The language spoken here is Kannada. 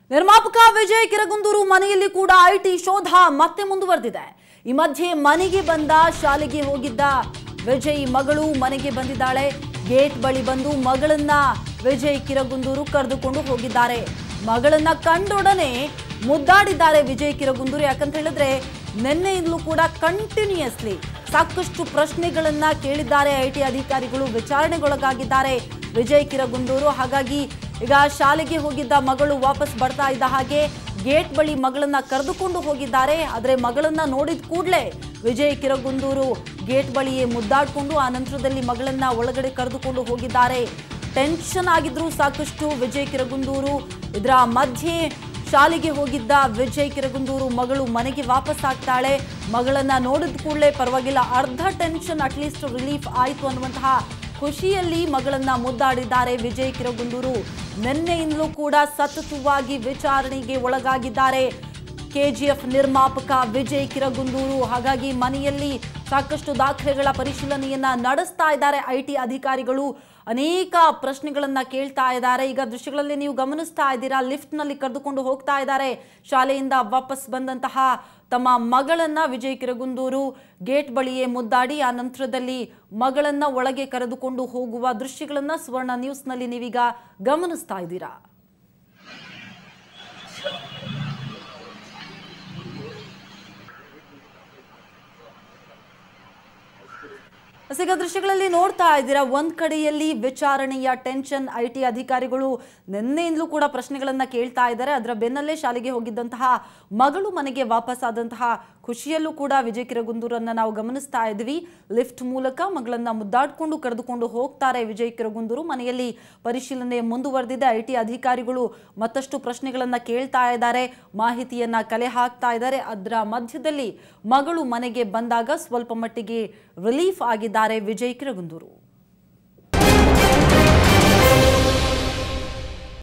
ನಿರ್ಮಾಪಕ ವಿಜಯ್ ಕಿರಗುಂದೂರು ಮನೆಯಲ್ಲಿ ಕೂಡ ಐಟಿ ಶೋಧ ಮತ್ತೆ ಮುಂದುವರೆದಿದೆ ಈ ಮಧ್ಯೆ ಮನೆಗೆ ಬಂದ ಶಾಲೆಗೆ ಹೋಗಿದ್ದ ವಿಜಯ್ ಮಗಳು ಮನೆಗೆ ಬಂದಿದ್ದಾಳೆ ಗೇಟ್ ಬಳಿ ಬಂದು ಮಗಳನ್ನ ವಿಜಯ್ ಕಿರಗುಂದೂರು ಕರೆದುಕೊಂಡು ಹೋಗಿದ್ದಾರೆ ಮಗಳನ್ನ ಕಂಡೊಡನೆ ಮುದ್ದಾಡಿದ್ದಾರೆ ವಿಜಯ್ ಕಿರಗುಂದೂರು ಯಾಕಂತ ಹೇಳಿದ್ರೆ ನಿನ್ನೆಯಿಂದಲೂ ಕೂಡ ಕಂಟಿನ್ಯೂಯಸ್ಲಿ ಸಾಕಷ್ಟು ಪ್ರಶ್ನೆಗಳನ್ನ ಕೇಳಿದ್ದಾರೆ ಐಟಿ ಅಧಿಕಾರಿಗಳು ವಿಚಾರಣೆಗೊಳಗಾಗಿದ್ದಾರೆ ವಿಜಯ್ ಕಿರಗುಂದೂರು ಹಾಗಾಗಿ ಈಗ ಶಾಲೆಗೆ ಹೋಗಿದ್ದ ಮಗಳು ವಾಪಸ್ ಬರ್ತಾ ಇದ್ದ ಹಾಗೆ ಗೇಟ್ ಬಳಿ ಮಗಳನ್ನ ಕರೆದುಕೊಂಡು ಹೋಗಿದ್ದಾರೆ ಆದರೆ ಮಗಳನ್ನ ನೋಡಿದ ಕೂಡಲೇ ವಿಜಯ್ ಕಿರಗುಂದೂರು ಗೇಟ್ ಬಳಿಯೇ ಮುದ್ದಾಡ್ಕೊಂಡು ಆ ನಂತರದಲ್ಲಿ ಮಗಳನ್ನ ಒಳಗಡೆ ಕರೆದುಕೊಂಡು ಹೋಗಿದ್ದಾರೆ ಟೆನ್ಷನ್ ಆಗಿದ್ರು ಸಾಕಷ್ಟು ವಿಜಯ್ ಕಿರಗುಂದೂರು ಇದರ ಮಧ್ಯೆ ಶಾಲೆಗೆ ಹೋಗಿದ್ದ ವಿಜಯ್ ಕಿರಗುಂದೂರು ಮಗಳು ಮನೆಗೆ ವಾಪಸ್ ಆಗ್ತಾಳೆ ಮಗಳನ್ನ ನೋಡಿದ ಕೂಡಲೇ ಪರವಾಗಿಲ್ಲ ಅರ್ಧ ಟೆನ್ಷನ್ ಅಟ್ಲೀಸ್ಟ್ ರಿಲೀಫ್ ಆಯಿತು ಅನ್ನುವಂತಹ ಖುಷಿಯಲ್ಲಿ ಮಗಳನ್ನ ಮುದ್ದಾಡಿದ್ದಾರೆ ವಿಜಯ್ ಕಿರಗುಂದೂರು ನಿನ್ನೆಯಿಂದಲೂ ಕೂಡ ಸತತವಾಗಿ ವಿಚಾರಣೆಗೆ ಒಳಗಾಗಿದ್ದಾರೆ ಕೆಜಿಎಫ್ ನಿರ್ಮಾಪಕ ವಿಜಯ್ ಕಿರಗುಂದೂರು ಹಾಗಾಗಿ ಮನೆಯಲ್ಲಿ ಸಾಕಷ್ಟು ದಾಖಲೆಗಳ ಪರಿಶೀಲನೆಯನ್ನ ನಡೆಸ್ತಾ ಇದ್ದಾರೆ ಐಟಿ ಅಧಿಕಾರಿಗಳು ಅನೇಕ ಪ್ರಶ್ನೆಗಳನ್ನ ಕೇಳ್ತಾ ಇದ್ದಾರೆ ಈಗ ದೃಶ್ಯಗಳಲ್ಲಿ ನೀವು ಗಮನಿಸ್ತಾ ಇದ್ದೀರಾ ಲಿಫ್ಟ್ನಲ್ಲಿ ಕರೆದುಕೊಂಡು ಹೋಗ್ತಾ ಇದ್ದಾರೆ ಶಾಲೆಯಿಂದ ವಾಪಸ್ ಬಂದಂತಹ ತಮ್ಮ ಮಗಳನ್ನ ವಿಜಯ್ ಕಿರಗುಂದೂರು ಗೇಟ್ ಬಳಿಯೇ ಮುದ್ದಾಡಿ ಆ ನಂತರದಲ್ಲಿ ಮಗಳನ್ನ ಒಳಗೆ ಕರೆದುಕೊಂಡು ಹೋಗುವ ದೃಶ್ಯಗಳನ್ನ ಸುವರ್ಣ ನ್ಯೂಸ್ನಲ್ಲಿ ನೀವೀಗ ಗಮನಿಸ್ತಾ ಇದ್ದೀರಾ ಈಗ ದೃಶ್ಯಗಳಲ್ಲಿ ನೋಡ್ತಾ ಇದ್ದೀರಾ ಒಂದ್ ಕಡೆಯಲ್ಲಿ ವಿಚಾರಣೆಯ ಟೆನ್ಷನ್ ಐ ಟಿ ಅಧಿಕಾರಿಗಳು ನಿನ್ನೆಯಿಂದಲೂ ಕೂಡ ಪ್ರಶ್ನೆಗಳನ್ನ ಕೇಳ್ತಾ ಇದ್ದಾರೆ ಅದರ ಬೆನ್ನಲ್ಲೇ ಶಾಲೆಗೆ ಹೋಗಿದ್ದಂತಹ ಮಗಳು ಮನೆಗೆ ವಾಪಸ್ ಆದಂತಹ ಖುಷಿಯಲ್ಲೂ ಕೂಡ ವಿಜಯ್ ಕಿರಗುಂದೂರನ್ನ ನಾವು ಗಮನಿಸ್ತಾ ಇದ್ವಿ ಲಿಫ್ಟ್ ಮೂಲಕ ಮಗಳನ್ನ ಮುದ್ದಾಡ್ಕೊಂಡು ಕರೆದುಕೊಂಡು ಹೋಗ್ತಾರೆ ವಿಜಯ್ ಕಿರಗುಂದೂರು ಮನೆಯಲ್ಲಿ ಪರಿಶೀಲನೆ ಮುಂದುವರೆದಿದೆ ಐ ಟಿ ಅಧಿಕಾರಿಗಳು ಮತ್ತಷ್ಟು ಪ್ರಶ್ನೆಗಳನ್ನ ಕೇಳ್ತಾ ಇದ್ದಾರೆ ಮಾಹಿತಿಯನ್ನ ಕಲೆ ಹಾಕ್ತಾ ಇದ್ದಾರೆ ಅದರ ಮಧ್ಯದಲ್ಲಿ ಮಗಳು ಮನೆಗೆ ಬಂದಾಗ ಸ್ವಲ್ಪ ಮಟ್ಟಿಗೆ ರಿಲೀಫ್ ಆಗಿದ್ದಾರೆ ವಿಜಯ್ ಕಿರಗುಂದೂರು